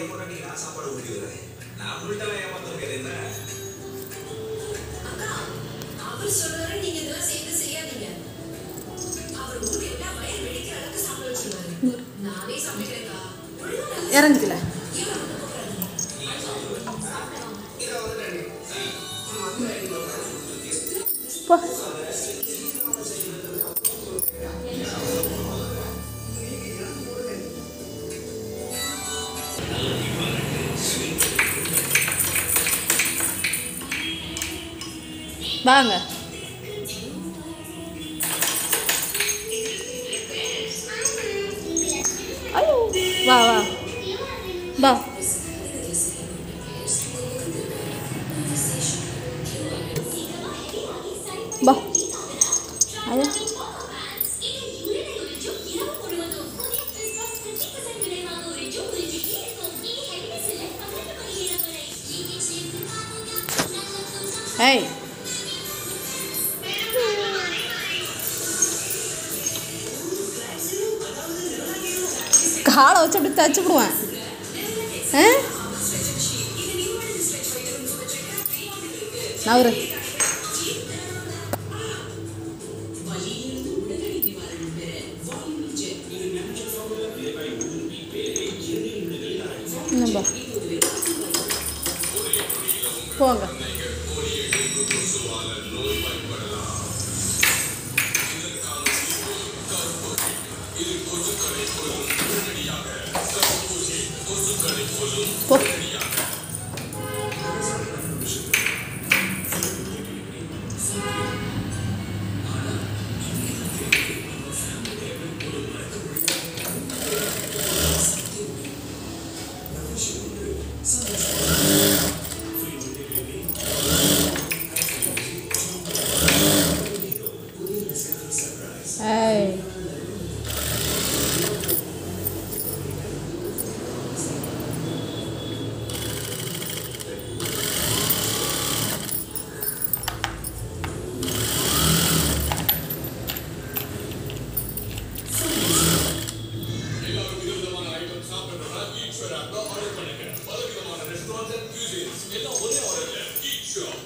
என் பொண்டாட்டி நான் சாப்பாடு ஊட்டி விடுறேன் நம்மள்ட்ட ஏமாத்த முடியாது என்ன அக்கா அவர் சொல்றாரு நீங்க இதெல்லாம் சேர்த்து செய்யாதீங்க அவர் ஊர் கேட்டா வயிறு வெடிக்கிற அளவுக்கு சாப்பிட வச்சிருவாரு நானே சமைக்கிறேன்க்கா ஒழுங்கா நல்லா இறங்குல ஏன் வந்து போறாரு போ வாங்க ஐயோ வா வா வா வா ஐயா ஏய் காலை வச்சு அப்படி தச்சு விடுவேன் ஆ நவரு என்னப்பா போங்க போ ஏய் ஈஸ்வரா ஆர்டர் பண்ணுங்க பலவிதமான ரெஸ்டாரண்ட் எல்லாம் ஒரே ஆர்டர்ல ஈஸ்வரா